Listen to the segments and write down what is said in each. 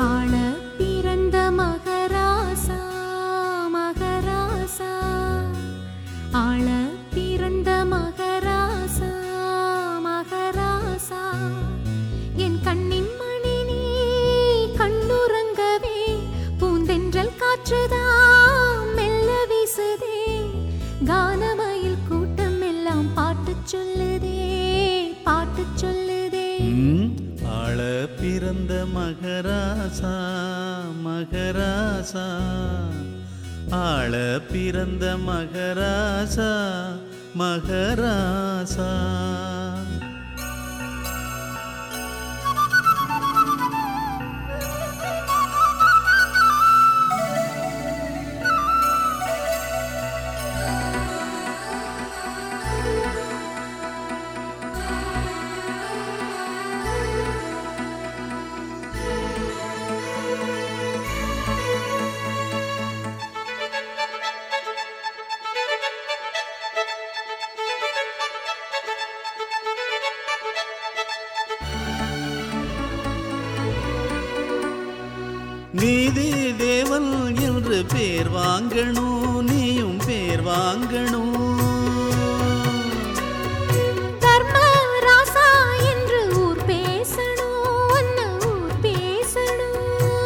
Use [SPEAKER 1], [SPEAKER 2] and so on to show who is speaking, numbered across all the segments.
[SPEAKER 1] ஆள பிறந்த மகராசா மகராசா ஆள பிறந்த மகராசா மகராசா என் கண்ணின் மணி நீ கண்ணுறங்கவே பூந்தென்றல் காற்றுதான் மெல்ல வீசுதே கானமயில் கூட்டம் எல்லாம் பாட்டு சொல்லுதே பாட்டு சொல்லுதே
[SPEAKER 2] ம், ஆள பிறந்த மகராசா மகராசா ஆள பிறந்த மகராசா மகராசா நீதி தேவன் என்று பேர் வாங்கணும் நீயும் பேர் வாங்கணும்
[SPEAKER 1] தர்ம ராசா என்று ஊர் பேசணும் ஒன்னு ஊர் பேசணும்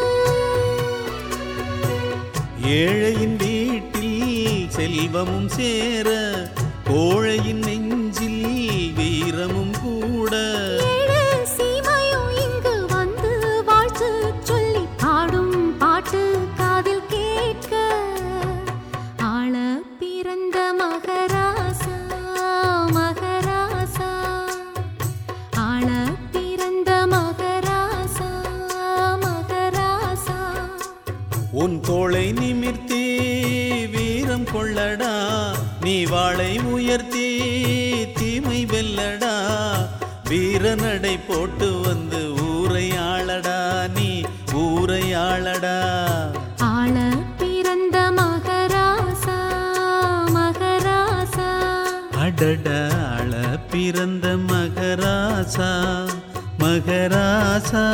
[SPEAKER 2] ஏழையின் வீட்டில் செல்வமும் சேர கோழையின் நெஞ்சில் வீரமும் கூட
[SPEAKER 1] ஏழு சீமையும் இங்கு வந்து வாழ்த்து சொல்லி பாடும் பாட்டு காதில் கேட்க ஆள பிறந்த மகராசா மகராசா ஆள பிறந்த மகராசா மகராசா
[SPEAKER 2] உன் தோளை நிமிர்த்தி வீரம் கொள்ளடா நீ வாளை உயர்த்தி தீமை வெல்லடா வீரநடை போட்டு வந்து ஊரை ஆளடா நீ ஊரை ஆளடா
[SPEAKER 1] ஆள பிறந்த மகராசா மகராசா
[SPEAKER 2] அடடாள பிறந்த மகராசா மகராசா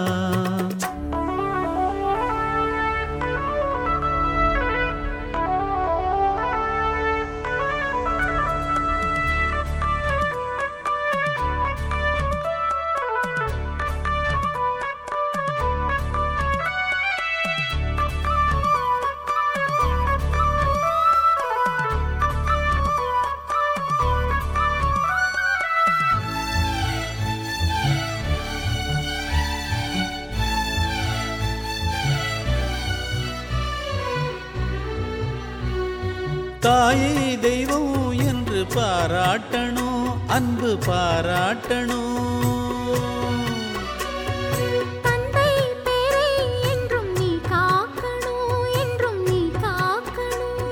[SPEAKER 2] தாயை தெய்வம் என்று பாராட்டணும் அன்பு பாராட்டணும்
[SPEAKER 1] தந்தை பேரை என்றும் நீ காக்கணும் என்றும் நீ காக்கணும்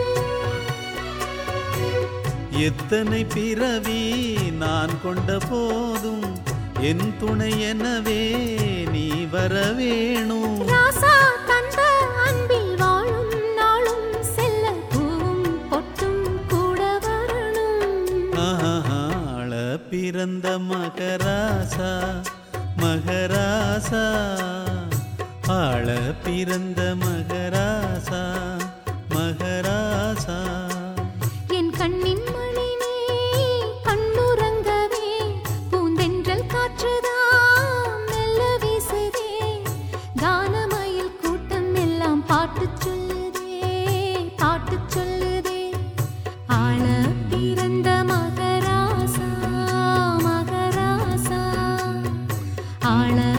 [SPEAKER 2] எத்தனை பிறவி நான் கொண்ட போதும் என் துணை எனவே நீ வர வேணும்
[SPEAKER 1] ராசா தந்த அன்பில் வாழும் நாளும் செல்ல பூவும் பொட்டும் கூட வரணும்
[SPEAKER 2] ஆள பிறந்த மகராசா மகராசா ஆள பிறந்த மகராசா மகராசா
[SPEAKER 1] என் கண்ணின் மணி நீ கண்ணுறங்கவே பூந்தென்றல் காற்றுதான் மெல்ல வீசுதே கானமயில் கூட்டம் எல்லாம் பாட்டு சொல்லுதே பாட்டு சொல்லுதே ஆள பிறந்த மகராசா மகராசா ஆள